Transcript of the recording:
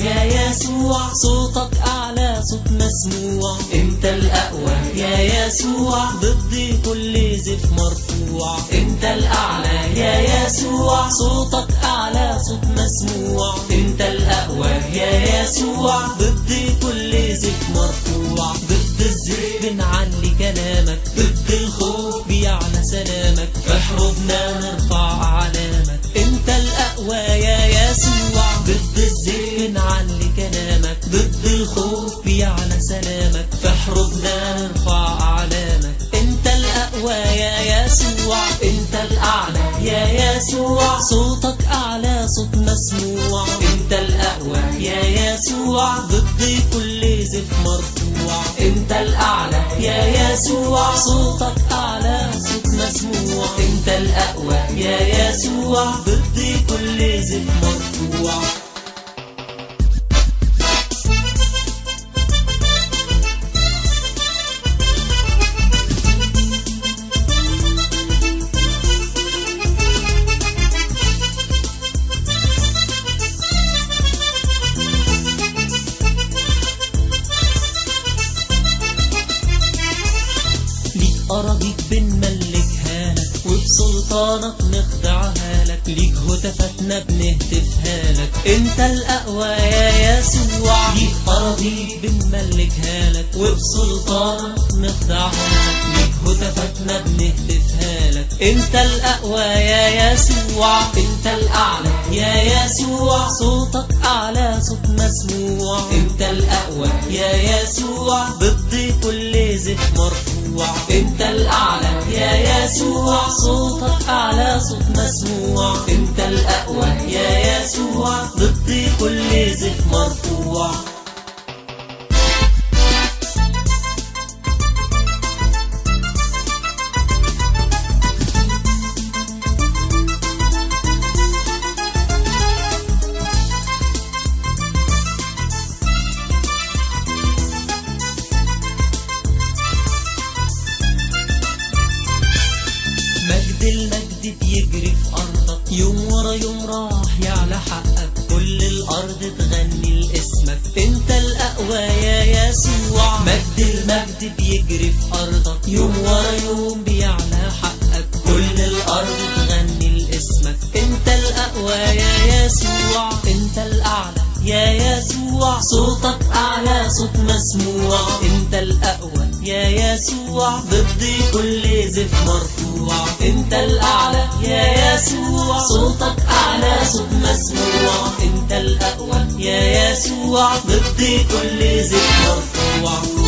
يا يسوع صوتك أعلى صوت مسموع أنت الأقوى يا يسوع ضد كل زف مرفوع أنت الأعلى يا يسوع صوتك أعلى صوت مسموع أنت الأقوى يا يسوع ضد كل زف مرفوع ضد الزف بنعلي كلامك ضد الخوف بيعلى سلامك في حروبنا نرفع أعلامك أنت الأقوى يا يسوع ضد الزف بنعلي كلامك ضد الخوف بيعلى سلامك في حروبنا نرفع أعلامك أنت الأقوى يا يسوع أنت الأعلى يا يسوع صوتك أعلى صوت مسموع أنت الأقوى يا يسوع ضد كل زف مرفوع أنت الأعلى يا يسوع صوتك أعلى صوت مسموع أنت الأقوى يا يسوع ضد كل زف مرفوع ليك أراضيك بنملكها لك وبسلطانك نخضعها لك ليك هتفاتنا بنهتفها لك انت الأقوى يا يسوع ليك أراضيك بنملكها لك وبسلطانك نخضعها لك ليك هتفاتنا بنهتفها لك انت الأقوى يا يسوع انت الأعلى يا يسوع صوتك أعلى صوت مسموع انت الأقوى يا يسوع ضد كل زف مرفوع انت الأعلى يا يسوع صوتك أعلى صوت مسموع انت الأقوى يا يسوع ضد كل زف مرفوع مجد المجد بيجري في أرضك يوم ورا يوم راح يعلى حقك كل الأرض تغني لاسمك أنت الأقوى يا يسوع مجد المجد بيجري في أرضك يوم ورا يوم بيعلى حقك كل الأرض تغني لاسمك أنت الأقوى يا يسوع أنت الأعلى يا يسوع صوتك أعلى صوت مسموع أنت الأقوى يا يسوع ضد كل زف مرفوع أنت الأعلى يا يسوع صوتك أعلى صوت مسموع أنت الأقوى يا يسوع ضد كل زف مرفوع